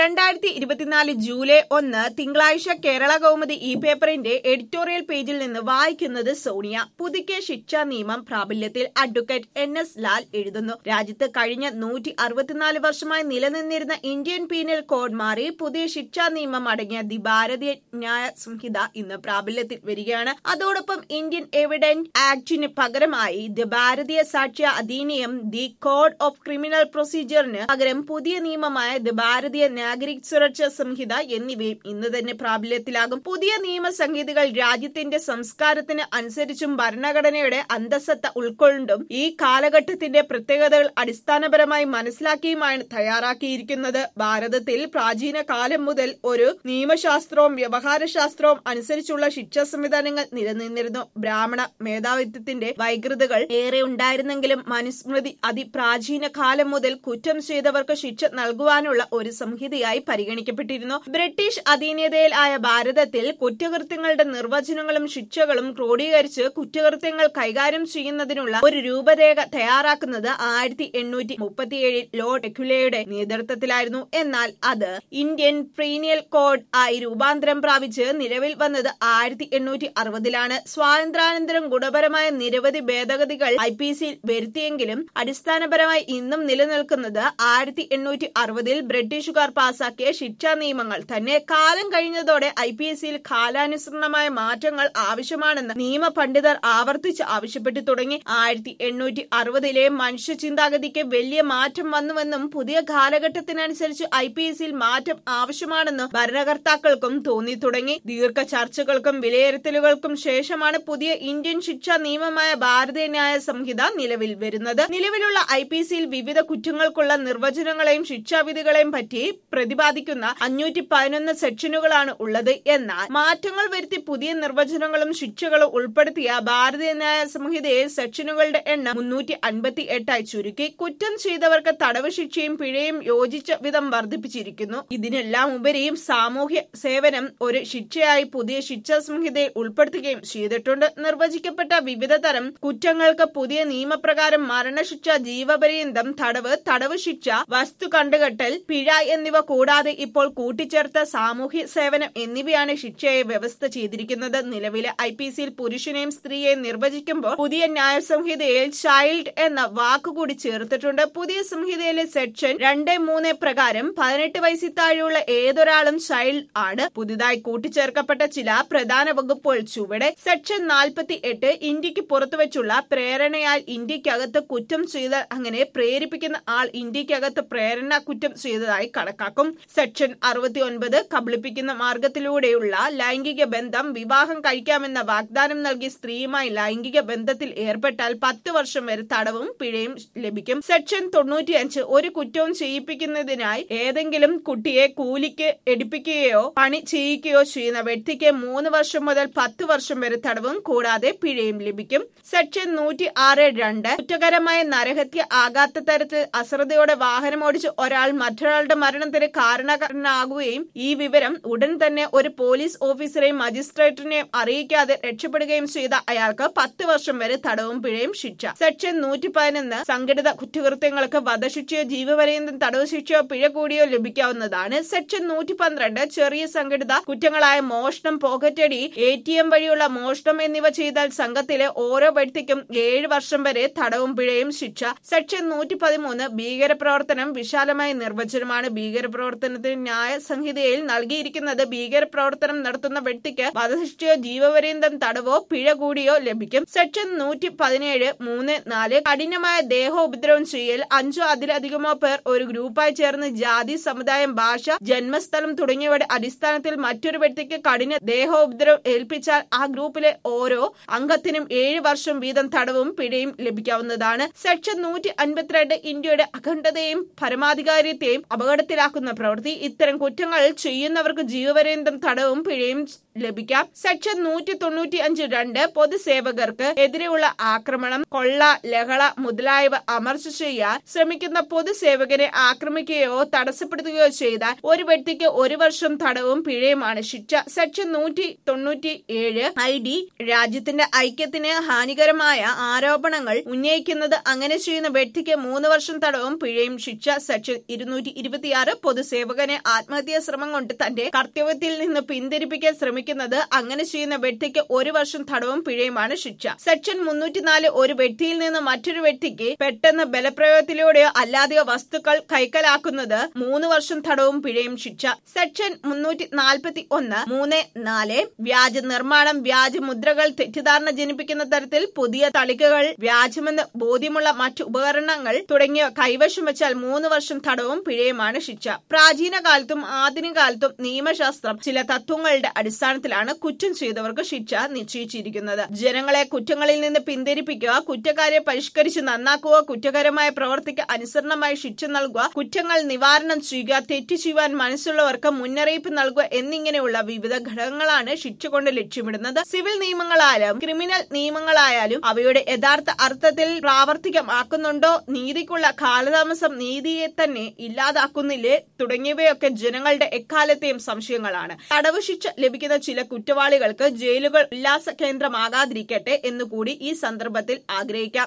രണ്ടായിരത്തി ഇരുപത്തിനാല് ജൂലൈ ഒന്ന് തിങ്കളാഴ്ച കേരള കൗമുദി ഇ പേപ്പറിന്റെ എഡിറ്റോറിയൽ പേജിൽ നിന്ന് വായിക്കുന്നത് സോണിയ പുതുക്കിയ ശിക്ഷാ നിയമം പ്രാബല്യത്തിൽ അഡ്വക്കേറ്റ് എൻ എസ് ലാൽ എഴുതുന്നു രാജ്യത്ത് കഴിഞ്ഞ നൂറ്റി അറുപത്തിനാല് വർഷമായി നിലനിന്നിരുന്ന ഇന്ത്യൻ പീനൽ കോഡ് മാറി പുതിയ ശിക്ഷാ നിയമം അടങ്ങിയ ദി ഭാരതീയ ന്യായ സംഹിത ഇന്ന് പ്രാബല്യത്തിൽ വരികയാണ് അതോടൊപ്പം ഇന്ത്യൻ എവിഡന്റ് ആക്ടിന് പകരമായി the Bharatiya Sakshya Adhiniyam the code of criminal പ്രൊസീജിയറിന് പകരം പുതിയ നിയമമായ ദി ഭാരതീയ നാഗരിക് സുരക്ഷാ സംഹിത എന്നിവയും ഇന്ന് തന്നെ പ്രാബല്യത്തിലാകും പുതിയ നിയമ സംഹിതകൾ രാജ്യത്തിന്റെ സംസ്കാരത്തിന് അനുസരിച്ചും ഭരണഘടനയുടെ അന്തസത്ത ഉൾക്കൊണ്ടും ഈ കാലഘട്ടത്തിന്റെ പ്രത്യേകതകൾ അടിസ്ഥാനപരമായി മനസ്സിലാക്കിയുമാണ് തയ്യാറാക്കിയിരിക്കുന്നത് ഭാരതത്തിൽ പ്രാചീന കാലം മുതൽ ഒരു നിയമശാസ്ത്രവും വ്യവഹാരശാസ്ത്രവും അനുസരിച്ചുള്ള ശിക്ഷാ സംവിധാനങ്ങൾ നിലനിന്നിരുന്നു ബ്രാഹ്മണ മേധാവിത്വത്തിന്റെ വൈകൃതകൾ ഏറെ ഉണ്ടായിരുന്നെങ്കിലും മനുസ്മൃതി അതിപ്രാചീന കാലം മുതൽ കുറ്റം ചെയ്തവർക്ക് ശിക്ഷ നൽകുവാനുള്ള ഒരു സംഹിതയായി പരിഗണിക്കപ്പെട്ടിരുന്നു ബ്രിട്ടീഷ് അധീനതയിൽ ആയ ഭാരതത്തിൽ കുറ്റകൃത്യങ്ങളുടെ നിർവചനങ്ങളും ശിക്ഷകളും ക്രോഡീകരിച്ച് കുറ്റകൃത്യങ്ങൾ കൈകാര്യം ചെയ്യുന്നതിനുള്ള ഒരു രൂപരേഖ തയ്യാറാക്കുന്നത് ആയിരത്തി എണ്ണൂറ്റി മുപ്പത്തിയേഴിൽ ലോർഡ് എക്യുലയുടെ നേതൃത്വത്തിലായിരുന്നു എന്നാൽ അത് ഇന്ത്യൻ പ്രീനിയൽ കോഡ് ആയി രൂപാന്തരം പ്രാപിച്ച് നിലവിൽ വന്നത് ആയിരത്തി എണ്ണൂറ്റി അറുപതിലാണ് സ്വാതന്ത്ര്യാനന്തരം ഗുണപരമായ നിരവധി ഭേദഗതികൾ ഐ പി സിയിൽ വരുത്തിയെങ്കിലും അടിസ്ഥാനപരമായി ഇന്നും നിലനിൽക്കുന്നത് ആയിരത്തി എണ്ണൂറ്റി അറുപതിൽ ബ്രിട്ടീഷുകാർ പാസാക്കിയ ശിക്ഷാ നിയമങ്ങൾ തന്നെ കാലം കഴിഞ്ഞതോടെ ഐ പി എസ് സിയിൽ കാലാനുസൃതമായ മാറ്റങ്ങൾ ആവശ്യമാണെന്ന് നിയമ പണ്ഡിതർ ആവർത്തിച്ച് ആവശ്യപ്പെട്ടു തുടങ്ങി ആയിരത്തി എണ്ണൂറ്റി അറുപതിലെ മനുഷ്യ ചിന്താഗതിക്ക് വലിയ മാറ്റം വന്നുവെന്നും പുതിയ കാലഘട്ടത്തിനനുസരിച്ച് ഐ പി എസ് സിയിൽ മാറ്റം ആവശ്യമാണെന്നും ഭരണകർത്താക്കൾക്കും തോന്നി തുടങ്ങി ദീർഘ ചർച്ചകൾക്കും വിലയിരുത്തലുകൾക്കും ശേഷമാണ് പുതിയ ഇന്ത്യൻ ശിക്ഷാ നിയമമായ ഭാരതീയ ന്യായ സംഹിത നിലവിൽ വരുന്നത് നിലവിലുള്ള ഐ പി സിയിൽ വിവിധ കുറ്റങ്ങൾക്കുള്ള നിർവചനങ്ങളെയും ശിക്ഷാവിധികളെയും പറ്റി പ്രതിപാദിക്കുന്ന അഞ്ഞൂറ്റി പതിനൊന്ന് സെക്ഷനുകളാണ് ഉള്ളത് എന്നാൽ മാറ്റങ്ങൾ വരുത്തി പുതിയ നിർവചനങ്ങളും ശിക്ഷകളും ഉൾപ്പെടുത്തിയ ഭാരതീയ ന്യായ സംഹിതയിൽ സെക്ഷനുകളുടെ എണ്ണം മുന്നൂറ്റി അൻപത്തി എട്ടായി ചുരുക്കി കുറ്റം ചെയ്തവർക്ക് തടവ് ശിക്ഷയും പിഴയും യോജിച്ച വിധം വർദ്ധിപ്പിച്ചിരിക്കുന്നു ഇതിനെല്ലാം ഉപരിയും സാമൂഹ്യ സേവനം ഒരു ശിക്ഷയായി പുതിയ ശിക്ഷാ സംഹിതയിൽ ഉൾപ്പെടുത്തുകയും ചെയ്തിട്ടുണ്ട് നിർവചിക്കപ്പെട്ട വിവിധ തരം കുറ്റങ്ങൾക്ക് പുതിയ നിയമപ്രകാരം മരണശിക്ഷ ജീവപര്യന്തം തടവ് തടവ് ശിക്ഷ വസ്തു കണ്ടുകെട്ടൽ പിഴ എന്നിവ കൂടാതെ ഇപ്പോൾ കൂട്ടിച്ചേർത്ത സാമൂഹ്യ സേവനം എന്നിവയാണ് ശിക്ഷയെ വ്യവസ്ഥ ചെയ്തിരിക്കുന്നത് നിലവിലെ ഐ പി സിയിൽ പുരുഷനെയും സ്ത്രീയെയും നിർവചിക്കുമ്പോൾ പുതിയ ന്യായ സംഹിതയിൽ ചൈൽഡ് എന്ന വാക്കുകൂടി ചേർത്തിട്ടുണ്ട് പുതിയ സംഹിതയിലെ സെക്ഷൻ രണ്ട് മൂന്ന് പ്രകാരം പതിനെട്ട് വയസ്സിൽ താഴെയുള്ള ഏതൊരാളും ചൈൽഡ് ആണ് പുതുതായി കൂട്ടിച്ചേർക്കപ്പെട്ട ചില പ്രധാന വകുപ്പുകൾ ചുവടെ സെക്ഷൻ നാൽപ്പത്തി എട്ട് ഇന്ത്യക്ക് പുറത്തുവച്ചുള്ള പ്രേരണയാൽ ഇന്ത്യക്കകത്ത് കുറ്റം ചെയ്ത അങ്ങനെ പ്രേരിപ്പിക്കുന്ന ആൾ ഇന്ത്യക്കകത്ത് പ്രേരണ കുറ്റം ചെയ്തതായി കണക്കാക്കും സെക്ഷൻ അറുപത്തി ഒൻപത് കബളിപ്പിക്കുന്ന മാർഗത്തിലൂടെയുള്ള ലൈംഗിക ബന്ധം വിവാഹം കഴിക്കാമെന്ന വാഗ്ദാനം നൽകി സ്ത്രീയുമായി ലൈംഗിക ബന്ധത്തിൽ ഏർപ്പെട്ടാൽ പത്ത് വർഷം വരെ തടവും പിഴയും ലഭിക്കും സെക്ഷൻ തൊണ്ണൂറ്റിയഞ്ച് ഒരു കുറ്റവും ചെയ്യിപ്പിക്കുന്നതിനായി ഏതെങ്കിലും കുട്ടിയെ കൂലിക്ക് എടുപ്പിക്കുകയോ പണി ചെയ്യിക്കുകയോ ചെയ്യുന്ന വ്യക്തിക്ക് മൂന്ന് വർഷം മുതൽ പത്ത് വർഷം വരെ തടവും കൂടാതെ പിഴയും ലഭിക്കും സെക്ഷൻ നൂറ്റി ആറ് രണ്ട് കുറ്റകരമായ നരഹത്യ ആകാത്ത തരത്തിൽ അശ്രദ്ധയോടെ വാഹനമോടിച്ച് ഒരാൾ മറ്റൊരാളുടെ മരണത്തിന് കാരണക്കാരനാകുകയും ഈ വിവരം ഉടൻ തന്നെ ഒരു പോലീസ് ഓഫീസറെയും മജിസ്ട്രേറ്റിനെയും അറിയിക്കാതെ രക്ഷപ്പെടുകയും ചെയ്ത അയാൾക്ക് പത്ത് വർഷം വരെ തടവും പിഴയും ശിക്ഷ സെക്ഷൻ നൂറ്റി പതിനൊന്ന് സംഘടിത കുറ്റകൃത്യങ്ങൾക്ക് വധശിക്ഷയോ ജീവപര്യന്തം തടവ് ശിക്ഷയോ പിഴ കൂടിയോ ലഭിക്കാവുന്നതാണ് സെക്ഷൻ നൂറ്റി പന്ത്രണ്ട് ചെറിയ സംഘടിത കുറ്റങ്ങളായ മോഷണം പോക്കറ്റടി എ ടി എം വഴിയുള്ള മോഷണം എന്നിവ ചെയ്താൽ സംഘത്തിലെ ഓരോ വ്യക്തിക്കും ഏഴ് വർഷം വരെ തടവും പിഴയും ശിക്ഷ സെക്ഷൻ നൂറ്റി പതിമൂന്ന് ഭീകരപ്രവർത്തനം വിശാലമായ നിർവചനമാണ് ഭീകരപ്രവർത്തനത്തിന് ന്യായ സംഹിതയിൽ നൽകിയിരിക്കുന്നത് ഭീകരപ്രവർത്തനം നടത്തുന്ന വ്യക്തിക്ക് വധശിക്ഷയോ ജീവപര്യന്തം തടവോ പിഴ കൂടിയോ ലഭിക്കും സെക്ഷൻ നൂറ്റി പതിനേഴ് മൂന്ന് നാല് കഠിനമായ ദേഹോപദ്രവം ചെയ്യൽ അഞ്ചോ അതിലധികമോ പേർ ഒരു ഗ്രൂപ്പായി ചേർന്ന് ജാതി സമുദായം ഭാഷ ജന്മസ്ഥലം തുടങ്ങിയവയുടെ അടിസ്ഥാനത്തിൽ മറ്റൊരു വ്യക്തിക്ക് കഠിന ദേഹോപദ്രവം ഏൽപ്പിച്ചാൽ ആ ഗ്രൂപ്പിലെ ഓരോ അംഗത്തിനും ഏഴ് വർഷം വീതം തടവും പിഴയും ലഭിക്കാവുന്നതാണ് സെക്ഷൻ നൂറ്റി അൻപത്തിരണ്ട് ഇന്ത്യയുടെ അഖണ്ഡതയും പരമാധികാരത്തെയും അപകടത്തിലാക്കുന്ന പ്രവൃത്തി ഇത്തരം കുറ്റങ്ങൾ ചെയ്യുന്നവർക്ക് ജീവപര്യന്തം തടവും പിഴയും ലഭിക്കാം സെക്ഷൻ നൂറ്റി തൊണ്ണൂറ്റി അഞ്ച് രണ്ട് പൊതുസേവകർക്ക് എതിരെയുള്ള ആക്രമണം കൊള്ള ലഹള മുതലായവ അമർച്ച ചെയ്യാൻ ശ്രമിക്കുന്ന പൊതുസേവകനെ ആക്രമിക്കുകയോ തടസ്സപ്പെടുത്തുകയോ ചെയ്താൽ ഒരു വ്യക്തിക്ക് ഒരു വർഷം തടവും പിഴയുമാണ് ശിക്ഷ സെക്ഷൻ നൂറ്റി തൊണ്ണൂറ്റി ഏഴ് ഐ ഡി രാജ്യത്തിന്റെ ഐക്യത്തിന് ഹാനികരമായ ആരോപണങ്ങൾ ഉന്നയിക്കുന്നത് അങ്ങനെ ചെയ്യുന്ന വ്യക്തിക്ക് മൂന്ന് വർഷം തടവും പിഴയും ശിക്ഷ സെക്ഷൻ ഇരുന്നൂറ്റി ഇരുപത്തിയാറ് പൊതുസേവകനെ ആത്മഹത്യാ ശ്രമം കൊണ്ട് തന്റെ കർത്തവ്യത്തിൽ നിന്ന് പിന്തിരിപ്പിക്കാൻ ശ്രമിക്കുന്നത് അങ്ങനെ ചെയ്യുന്ന വ്യക്തിക്ക് ഒരു വർഷം തടവും പിഴയുമാണ് ശിക്ഷ സെക്ഷൻ മുന്നൂറ്റിനാല് ഒരു വ്യക്തിയിൽ നിന്ന് മറ്റൊരു വ്യക്തിക്ക് പെട്ടെന്ന് ബലപ്രയോഗത്തിലൂടെയോ അല്ലാതെയോ വസ്തുക്കൾ കൈക്കലാക്കുന്നത് മൂന്ന് വർഷം തടവും പിഴയും ശിക്ഷ സെക്ഷൻ മുന്നൂറ്റി നാൽപ്പത്തി ഒന്ന് മൂന്ന് നാല് വ്യാജ നിർമ്മാണം വ്യാജ മുദ്രകൾ തെറ്റിദ്ധാരണ ജനിപ്പിക്കുന്ന തരത്തിൽ പുതിയ തളികകൾ വ്യാജമെന്ന് ബോധ്യമുള്ള മറ്റു ഉപകരണങ്ങൾ തുടങ്ങിയവ കൈവശം വെച്ചാൽ മൂന്ന് വർഷം തടവും പിഴയുമാണ് ശിക്ഷ പ്രാചീന കാലത്തും ആധുനിക കാലത്തും നിയമശാസ്ത്രം ചില തത്വങ്ങളുടെ അടിസ്ഥാനത്തിലാണ് കുറ്റം ചെയ്തവർക്ക് ശിക്ഷ നിശ്ചയിച്ചിരിക്കുന്നത് ജനങ്ങളെ കുറ്റങ്ങളിൽ നിന്ന് പിന്തിരിപ്പിക്കുക കുറ്റക്കാരെ പരിഷ്കരിച്ച് നന്നാക്കുക കുറ്റകരമായ പ്രവർത്തിക്ക് അനുസരണമായി ശിക്ഷ നൽകുക കുറ്റങ്ങൾ നിവാരണം ചെയ്യുക തെറ്റു ചെയ്യുവാൻ മനസ്സുള്ളവർക്ക് മുന്നറിയിപ്പ് നൽകുക എന്നിങ്ങനെയുള്ള വിവിധ ഘടകങ്ങളാണ് ശിക്ഷ കൊണ്ട് ലക്ഷ്യമിടുന്നത് സിവിൽ നിയമങ്ങളായാലും ക്രിമിനൽ നിയമങ്ങളായാലും അവയുടെ യഥാർത്ഥ അർത്ഥത്തിൽ പ്രാവർത്തികമാക്കുന്നുണ്ടോ നീതിക്കുള്ള കാലതാമസം നീതിയെ തന്നെ ഇല്ലാതാക്കുന്നില്ലേ തുടങ്ങിയവയൊക്കെ ജനങ്ങളുടെ എക്കാലത്തെയും സംശയങ്ങളാണ് തടവ് ശിക്ഷ ലഭിക്കുന്ന ചില കുറ്റവാളികൾക്ക് ജയിലുകൾ ഉല്ലാസ കേന്ദ്രമാകാതിരിക്കട്ടെ എന്നുകൂടി ഈ സന്ദർഭത്തിൽ ആഗ്രഹിക്കാം